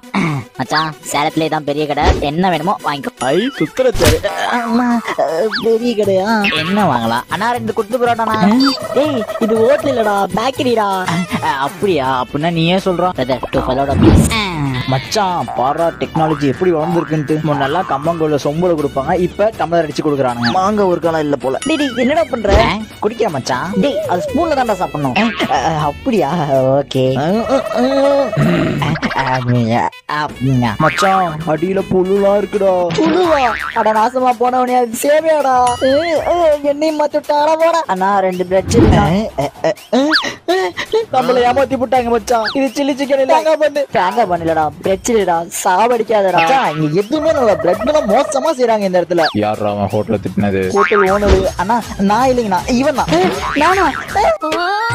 மச்சான் சேலத்திலே தான் பெரிய கடை என்ன வேணுமோ வாங்கிக்கோ ஐ சுத்தரச்சாரு அம்மா, அஹ், பெரிய கடையா என்ன வாங்கலாம் அண்ணா ரெண்டு குத்து பரோட்டாண்ணா டேய் இது ஹோட்டல் இல்லடா பேக்கரிடா அஹ், அப்படியா அப்படின்னா நீயே சொல்றோம் பிரதர் டூ ஃபலோட ப்ளீஸ் மச்சான் பாரா டெக்னாலஜி எப்படி வளர்ந்துருக்குன்ட்டு முன்னெல்லாம் கம்மங்கூழ்ல சொம்புல கொடுப்பாங்க இப்ப டம்ளர் அடிச்சு கொடுக்குறானுங்க மாங்க ஒரு காலம் இல்ல போல டேய் டேய், என்னடா பண்ற குடிக்கிற மச்சான் டேய் அது ஸ்பூன்ல தான்டா சாப்பிடணும் அஹ், அப்படியா ஓகே மச்சான் அடியில புல்லுலாம் இருக்குடா புழுவா அட நாசமா போனவனே அது சேவையாடா என்னையும் மாத்துட்டாடா போடா அண்ணா ரெண்டு பிரெட் நம்மள ஏமாத்தி போட்டாங்க மச்சான் இது சில்லி சிக்கன் இல்ல தேங்காய் பண்ணு தேங்காய் பண்ணலடா பிரெட் சில்லிடா சாவடிக்காதடா மச்சான் இங்க எதுவுமே நல்ல பிரெட் எல்லாம் மோசமா செய்றாங்க இந்த இடத்துல யார் அவன் ஹோட்டல திட்டினது ஹோட்டல் ஓனர் அண்ணா நான் இல்லைங்கண்ணா இவன் தான் நானா